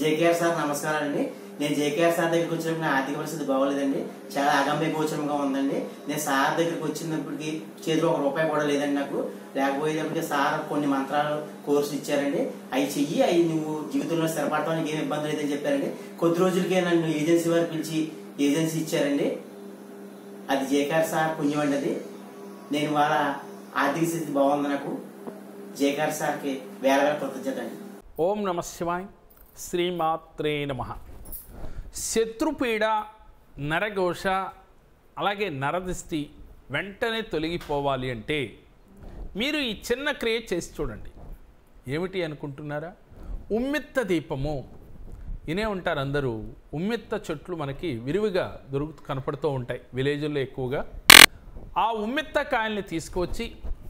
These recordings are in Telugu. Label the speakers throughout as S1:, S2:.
S1: జేకేఆర్ సార్ నమస్కారం అండి నేను జేకేఆర్ సార్ దగ్గరికి వచ్చినప్పుడు నా ఆర్థిక పరిస్థితి బాగోలేదండి చాలా అగమ్య గోచరంగా ఉందండి నేను సార్ దగ్గరికి వచ్చినప్పటికి చేతిలో ఒక రూపాయి కూడా లేదండి నాకు లేకపోయేటప్పటికి సార్ కొన్ని మంత్రాలు కోర్సు ఇచ్చారండి అవి చెయ్యి అవి నువ్వు జీవితంలో స్థిరపడటానికి ఏం ఇబ్బంది లేదని చెప్పారండి కొద్ది రోజులకే నన్ను ఏజెన్సీ వారు పిలిచి ఏజెన్సీ ఇచ్చారండి అది జేకేఆర్ సార్ పుణ్యం అండి అది నేను వాళ్ళ ఆర్థిక స్థితి బాగుంది నాకు జేకేఆర్ సార్కి వేల వేల కృతజ్ఞత అండి
S2: ఓం నమ శివాయ్ శ్రీమాత్రే నమ శత్రుపీడ నరఘోష అలాగే నరదిష్టి వెంటనే తొలగిపోవాలి అంటే మీరు ఈ చిన్న క్రియ చేసి చూడండి ఏమిటి అనుకుంటున్నారా ఉమ్మెత్త దీపము ఇనే ఉంటారు అందరూ ఉమ్మెత్త చెట్లు మనకి విరివిగా దొరుకుతూ కనపడుతూ ఉంటాయి విలేజుల్లో ఎక్కువగా ఆ ఉమ్మెత్త కాయల్ని తీసుకువచ్చి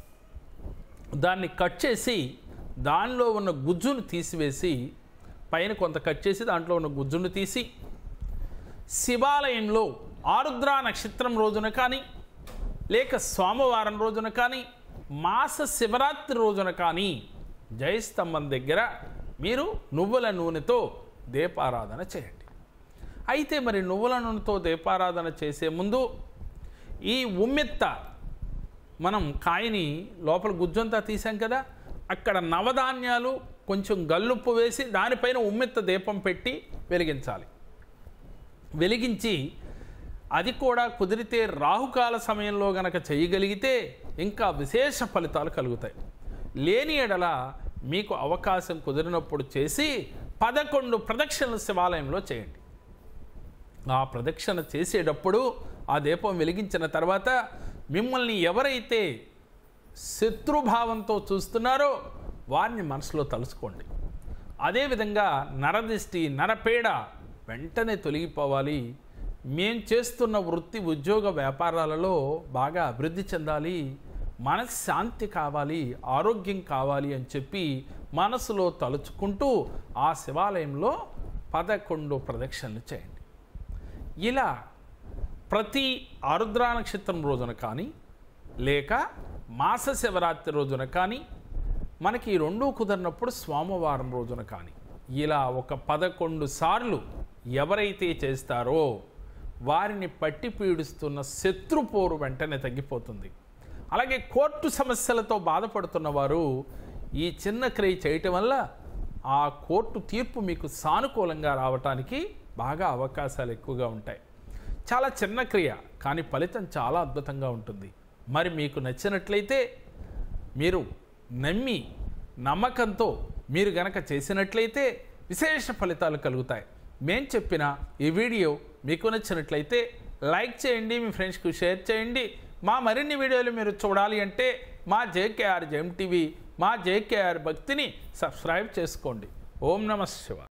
S2: దాన్ని కట్ చేసి దానిలో ఉన్న గుజ్జును తీసివేసి పైన కొంత కట్ చేసి దాంట్లో ఉన్న గుజ్జును తీసి శివాలయంలో ఆరుద్ర నక్షత్రం రోజున కానీ లేక సోమవారం రోజున కానీ మాస శివరాత్రి రోజున కానీ జయస్తంభం దగ్గర మీరు నువ్వుల నూనెతో దీపారాధన చేయండి అయితే మరి నువ్వుల నూనెతో దీపారాధన చేసే ముందు ఈ ఉమ్మెత్త మనం కాయని లోపల గుజ్జంతా తీసాం కదా అక్కడ నవధాన్యాలు కొంచెం గల్లుప్పు వేసి దానిపైన ఉమ్మెత్త దీపం పెట్టి వెలిగించాలి వెలిగించి అది కూడా కుదిరితే రాహుకాల సమయంలో గనక చేయగలిగితే ఇంకా విశేష ఫలితాలు కలుగుతాయి లేని ఎడల మీకు అవకాశం కుదిరినప్పుడు చేసి పదకొండు ప్రదక్షిణలు శివాలయంలో చేయండి ఆ ప్రదక్షిణ చేసేటప్పుడు ఆ దీపం వెలిగించిన తర్వాత మిమ్మల్ని ఎవరైతే శత్రుభావంతో చూస్తున్నారో వారిని మనసులో తలుసుకోండి అదేవిధంగా నరదిష్టి నరపేడ వెంటనే తొలగిపోవాలి మేం చేస్తున్న వృత్తి ఉద్యోగ వ్యాపారాలలో బాగా అభివృద్ధి చెందాలి మనశ్శాంతి కావాలి ఆరోగ్యం కావాలి అని చెప్పి మనసులో తలుచుకుంటూ ఆ శివాలయంలో పదకొండు ప్రదక్షిణలు చేయండి ఇలా ప్రతి ఆరుద్ర నక్షత్రం రోజున కానీ లేక మాస శివరాత్రి రోజున కానీ మనకి ఈ రెండూ కుదరినప్పుడు సోమవారం రోజున కానీ ఇలా ఒక పదకొండు సార్లు ఎవరైతే చేస్తారో వారిని పట్టి పీడిస్తున్న శత్రుపోరు వెంటనే తగ్గిపోతుంది అలాగే కోర్టు సమస్యలతో బాధపడుతున్న వారు ఈ చిన్న క్రియ చేయటం వల్ల ఆ కోర్టు తీర్పు మీకు సానుకూలంగా రావటానికి బాగా అవకాశాలు ఎక్కువగా ఉంటాయి చాలా చిన్న క్రియ కానీ ఫలితం చాలా అద్భుతంగా ఉంటుంది మరి మీకు నచ్చినట్లయితే మీరు నమ్మి నమ్మకంతో మీరు గనక చేసినట్లయితే విశేష ఫలితాలు కలుగుతాయి మేం చెప్పిన ఈ వీడియో మీకు నచ్చినట్లయితే లైక్ చేయండి మీ ఫ్రెండ్స్కి షేర్ చేయండి మా మరిన్ని వీడియోలు మీరు చూడాలి అంటే మా జేకేఆర్ జెమ్ టీవీ మా జేకేఆర్ భక్తిని సబ్స్క్రైబ్ చేసుకోండి ఓం నమ శివ